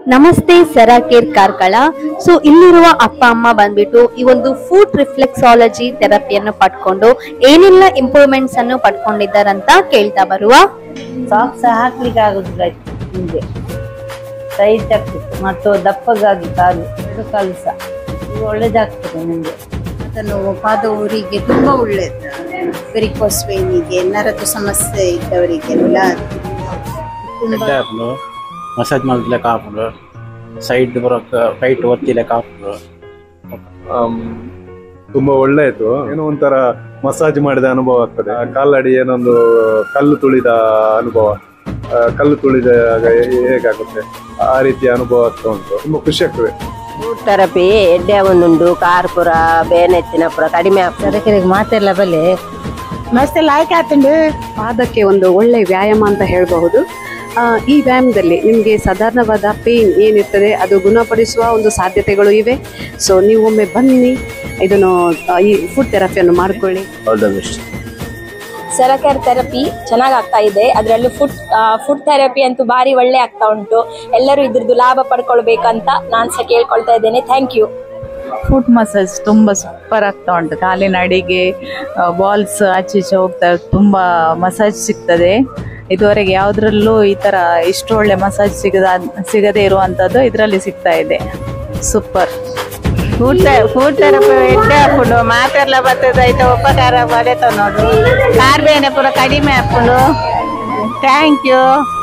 ನಮಸ್ತೆ ಸರಾಕೇರ್ ಕಾರ್ಕಳ ಸೊ ಇಲ್ಲಿರುವ ಅಪ್ಪ ಅಮ್ಮ ಬಂದ್ಬಿಟ್ಟು ಈ ಒಂದು ಫುಡ್ ರಿಫ್ಲೆಕ್ಸಾಲಜಿ ಥೆರಪಿಯನ್ನು ಪಡ್ಕೊಂಡು ಏನೆಲ್ಲ ಇಂಪ್ರೂವ್ಮೆಂಟ್ಸ್ ಅನ್ನು ಪಡ್ಕೊಂಡಿದ್ದಾರಂತ ಕೇಳ್ತಾ ಬರುವ ಸಾಕ್ಸ್ ಹಾಕ್ಲಿಕ್ಕೆ ಆಗುದಿಲ್ಲ ನಿಮಗೆ ಟೈಟ್ ಆಗ್ತಿತ್ತು ಮತ್ತು ದಪ್ಪಗಾಗಿ ಕಾಲು ಎರಡು ಕಾಲು ಸಹ ಇದು ಒಳ್ಳೇದಾಗ್ತದೆ ನಿಮಗೆ ಅದನ್ನು ಪಾದ ಊರಿಗೆ ತುಂಬಾ ಒಳ್ಳೆಯದು ವೆರಿಕೋಸ್ ವೇನಿಗೆ ನರದ ಸಮಸ್ಯೆ ಇದ್ದವರಿಗೆಲ್ಲ ತುಂಬಾ ಆಪುಂಡು ಮಸಾಜ್ ಮಾಡ್ಲಿಕ್ಕೆ ಆಪುಂಡು ಸೈಡ್ ಬರೋಕ್ ಟೈಟ್ ಒತ್ತಿಲೆಕ್ಕ ಆಪುಂಡು ಆಮ್, ತುಂಬಾ ಒಳ್ಳೆಯದು ಏನೋ ಒಂಥರ ಮಸಾಜ್ ಮಾಡಿದ ಅನುಭವ ಆಗ್ತದೆ ಆ ಕಾಲಡಿ ಏನೊಂದು ಕಲ್ಲು ತುಳಿದ ಅನುಭವ ಆ, ಕಲ್ಲು ತುಳಿದಾಗ ಹೇ- ಹೇಗಾಗುತ್ತೆ ಆ ರೀತಿಯ ಅನುಭವ ಆಗ್ತಾ ಉಂಟು ತುಂಬಾ ಖುಷಿ ಆಗ್ತದೆ ಫುಡ್ ಥೆರಪಿ ಎಡ್ಡೆ ಒಂದುಂಡು ಕಾರ್ಪುರ ಬೇನೆತ್ತಿನ ಪುರ ಕಡಿಮೆ ಆಗ್ತದೆ ಮಾತೆಲ್ಲ ಬಲೆ ಮಸ್ತ್ ಲಾಯ್ಕ್ ಆತುಂಡು ಪಾದಕ್ಕೆ ಒಂದು ಒಳ್ಳೆ ವ್ಯಾಯಾಮ ಅಂತ ಹೇಳಬಹುದು ಆ, ಈ ವ್ಯಾಯಾಮದಲ್ಲಿ ನಿಮಗೆ ಸಾಧಾರಣವಾದ ಪೇನ್ ಏನಿರ್ತದೆ ಅದು ಗುಣಪಡಿಸುವ ಒಂದು ಸಾಧ್ಯತೆಗಳು ಇವೆ ಸೊ ನೀವು ಒಮ್ಮೆ ಬನ್ನಿ ಇದನ್ನು ಆ, ಈ ಫುಡ್ ಥೆರಪಿಯನ್ನು ಮಾಡಿಕೊಳ್ಳಿ ಆಲ್ ದ ಬೆಸ್ಟ್ ಸೆರಕೇರ್ ಥೆರಪಿ ಚೆನ್ನಾಗಿ ಆಗ್ತಾ ಇದೆ ಅದರಲ್ಲೂ ಫುಡ್ ಫುಡ್ ಥೆರಪಿ ಅಂತೂ ಭಾರಿ ಒಳ್ಳೆ ಆಗ್ತಾ ಉಂಟು ಎಲ್ಲರೂ ಇದ್ರದ್ದು ಲಾಭ ಪಡ್ಕೊಳ್ಬೇಕಂತ ನಾನು ಸಹ ಕೇಳ್ಕೊಳ್ತಾ ಇದ್ದೇನೆ ಥ್ಯಾಂಕ್ ಯು ಫುಟ್ ಮಸಾಜ್ ತುಂಬ ಸೂಪರ್ ಆಗ್ತಾ ಉಂಟು ಕಾಲಿನ ಅಡಿಗೆ ಬಾಲ್ಸ್ ಆಚೆ ಈಚೆ ಹೋಗ್ತಾ ತುಂಬ ಮಸಾಜ್ ಸಿಗ್ತದೆ ಇದುವರೆಗೆ ಯಾವುದ್ರಲ್ಲೂ ಈ ಥರ ಇಷ್ಟು ಒಳ್ಳೆ ಮಸಾಜ್ ಸಿಗದ ಸಿಗದೇ ಇರುವಂಥದ್ದು ಇದರಲ್ಲಿ ಸಿಗ್ತಾ ಇದೆ ಸೂಪರ್ ಫುಡ್ ಫುಡ್ ಥೆರಪಿ ಎಡ್ಡೆ ಹಾಕೊಂಡು ಮಾತೆಲ್ಲ ಬರ್ತದೆ ಆಯ್ತು ಉಪಕಾರ ಪಡೆತ ನೋಡು ಕಾರ್ ಬೇನೆ ಪುರ ಕಡಿಮೆ ಹಾಕೊಂಡು ಥ್ಯಾಂಕ್ ಯು